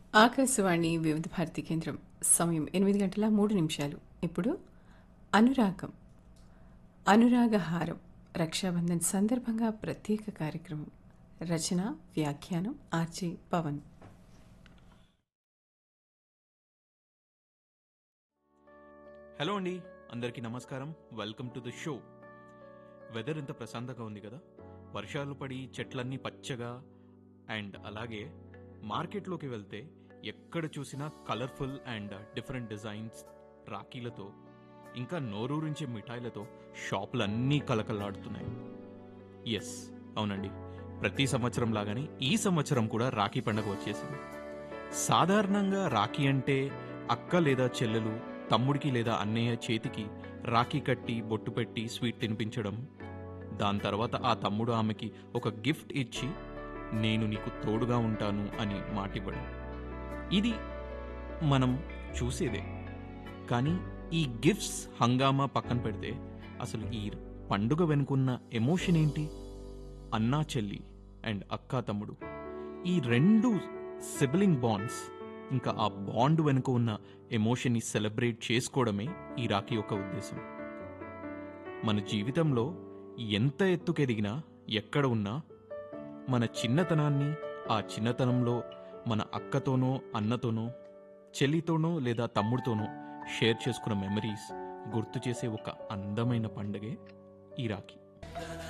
ఆకాశవాణి వివిధ భారతి కేంద్రం సమయం ఎనిమిది గంటల మూడు నిమిషాలు ఇప్పుడు అనురాగం అనురాగహారం రక్షాబంధన్ సందర్భంగా ప్రత్యేక కార్యక్రమం రచన వ్యాఖ్యానం ఆర్జే పవన్ హలో అండి అందరికీ నమస్కారం welcome to the show weather ఎంత ప్రశాంతంగా ఉంది కదా వర్షాలు పడి చెట్లన్నీ పచ్చగా అండ్ అలాగే మార్కెట్లోకి వెళ్తే ఎక్కడ చూసినా కలర్ఫుల్ అండ్ డిఫరెంట్ డిజైన్స్ రాఖీలతో ఇంకా నోరూరించే మిఠాయిలతో షాపులన్నీ కలకల్లాడుతున్నాయి ఎస్ అవునండి ప్రతి సంవత్సరం లాగానే ఈ సంవత్సరం కూడా రాఖీ పండగ వచ్చేసింది సాధారణంగా రాఖీ అంటే అక్క లేదా చెల్లెలు తమ్ముడికి లేదా అన్నయ్య చేతికి రాఖీ కట్టి బొట్టు పెట్టి స్వీట్ తినిపించడం దాని తర్వాత ఆ తమ్ముడు ఆమెకి ఒక గిఫ్ట్ ఇచ్చి నేను నీకు తోడుగా ఉంటాను అని మాటివ్వడం ఇది మనం చూసేదే కానీ ఈ గిఫ్ట్స్ హంగామా పక్కన పెడితే అసలు ఈ పండుగ వెనుకున్న ఎమోషన్ ఏంటి అన్నా చెల్లి అండ్ అక్కా తమ్ముడు ఈ రెండు సిబ్లింగ్ బాండ్స్ ఇంకా ఆ బాండ్ వెనుక ఉన్న ఎమోషన్ని సెలబ్రేట్ చేసుకోవడమే ఈ రాఖీ యొక్క ఉద్దేశం మన జీవితంలో ఎంత ఎత్తుకెదిగినా ఎక్కడ ఉన్నా మన చిన్నతనాన్ని ఆ చిన్నతనంలో మన అక్కతోనో అన్నతోనో చెల్లితోనో లేదా తమ్ముడితోనో షేర్ చేసుకున్న మెమరీస్ గుర్తు చేసే ఒక అందమైన పండగే ఈ రాఖీ